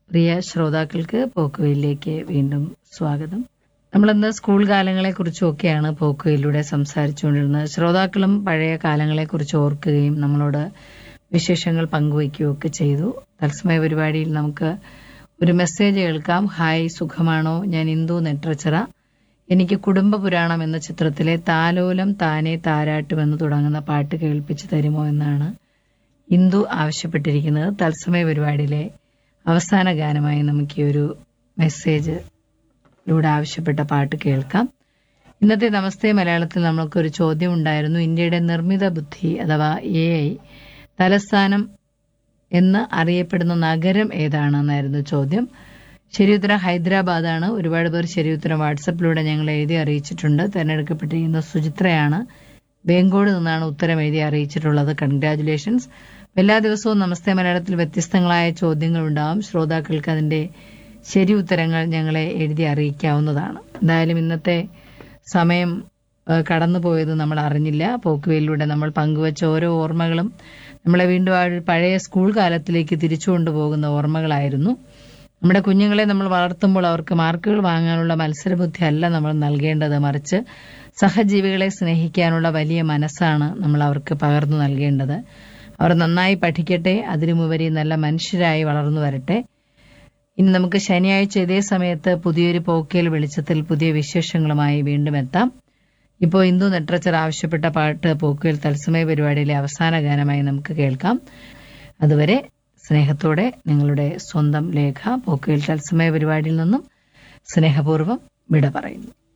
പ്രിയ ശ്രോതാക്കൾക്ക് പോക്കുവയിലേക്ക് വീണ്ടും സ്വാഗതം നമ്മളിന്ന് സ്കൂൾ കാലങ്ങളെ കുറിച്ചൊക്കെയാണ് പോക്കുവയിലൂടെ സംസാരിച്ചുകൊണ്ടിരുന്നത് ശ്രോതാക്കളും പഴയ കാലങ്ങളെ കുറിച്ച് ഓർക്കുകയും നമ്മളോട് വിശേഷങ്ങൾ പങ്കുവയ്ക്കുകയും ഒക്കെ ചെയ്തു തത്സമയ പരിപാടിയിൽ നമുക്ക് ഒരു മെസ്സേജ് കേൾക്കാം ഹായ് സുഖമാണോ ഞാൻ ഇന്ദു നെട്രച്ചിറ എനിക്ക് കുടുംബ പുരാണം എന്ന ചിത്രത്തിലെ താലോലം താനെ താരാട്ടും എന്ന് തുടങ്ങുന്ന പാട്ട് കേൾപ്പിച്ചു തരുമോ എന്നാണ് ഇന്ദു ആവശ്യപ്പെട്ടിരിക്കുന്നത് തത്സമയ പരിപാടിയിലെ അവസാന ഗാനമായി നമുക്ക് ഈ ഒരു മെസ്സേജിലൂടെ ആവശ്യപ്പെട്ട പാട്ട് കേൾക്കാം ഇന്നത്തെ നമസ്തേ മലയാളത്തിൽ നമ്മൾക്കൊരു ചോദ്യം ഉണ്ടായിരുന്നു ഇന്ത്യയുടെ നിർമ്മിത ബുദ്ധി അഥവാ എ ഐ തലസ്ഥാനം എന്ന് അറിയപ്പെടുന്ന നഗരം ഏതാണെന്നായിരുന്നു ചോദ്യം ശരിയുത്തരം ഹൈദരാബാദാണ് ഒരുപാട് പേർ ശരിയുത്തരം വാട്സപ്പിലൂടെ ഞങ്ങൾ എഴുതി അറിയിച്ചിട്ടുണ്ട് തെരഞ്ഞെടുക്കപ്പെട്ടിരിക്കുന്ന സുചിത്രയാണ് ബേങ്കോട് നിന്നാണ് ഉത്തരം എഴുതി അറിയിച്ചിട്ടുള്ളത് കൺഗ്രാറ്റുലേഷൻസ് എല്ലാ ദിവസവും നമസ്തേ മലയാളത്തിൽ വ്യത്യസ്തങ്ങളായ ചോദ്യങ്ങൾ ഉണ്ടാവും ശ്രോതാക്കൾക്ക് അതിന്റെ ശരി ഉത്തരങ്ങൾ ഞങ്ങളെ എഴുതി അറിയിക്കാവുന്നതാണ് എന്തായാലും ഇന്നത്തെ സമയം ഏഹ്, കടന്നുപോയത് നമ്മൾ അറിഞ്ഞില്ല പോക്കുവയിലൂടെ നമ്മൾ പങ്കുവച്ച ഓരോ ഓർമ്മകളും നമ്മളെ വീണ്ടും ആ ഒരു പഴയ സ്കൂൾ കാലത്തിലേക്ക് തിരിച്ചു കൊണ്ടുപോകുന്ന ഓർമ്മകളായിരുന്നു നമ്മുടെ കുഞ്ഞുങ്ങളെ നമ്മൾ വളർത്തുമ്പോൾ അവർക്ക് മാർക്കുകൾ വാങ്ങാനുള്ള മത്സരബുദ്ധി അല്ല നമ്മൾ നൽകേണ്ടത് മറിച്ച് സഹജീവികളെ സ്നേഹിക്കാനുള്ള വലിയ മനസ്സാണ് നമ്മൾ അവർക്ക് പകർന്നു നൽകേണ്ടത് അവർ നന്നായി പഠിക്കട്ടെ അതിനുമുപരി നല്ല മനുഷ്യരായി വളർന്നു വരട്ടെ ഇനി നമുക്ക് ശനിയാഴ്ച ഇതേ സമയത്ത് പുതിയൊരു പോക്കേൽ വെളിച്ചത്തിൽ പുതിയ വിശേഷങ്ങളുമായി വീണ്ടും എത്താം ഇപ്പോൾ ഇന്ദു നെട്രച്ചർ ആവശ്യപ്പെട്ട പാട്ട് പോക്കുവേൽ തത്സമയ പരിപാടിയിലെ അവസാന ഗാനമായി നമുക്ക് കേൾക്കാം അതുവരെ സ്നേഹത്തോടെ നിങ്ങളുടെ സ്വന്തം ലേഖ പോക്കുവേൽ തത്സമയ പരിപാടിയിൽ നിന്നും സ്നേഹപൂർവ്വം വിട പറയുന്നു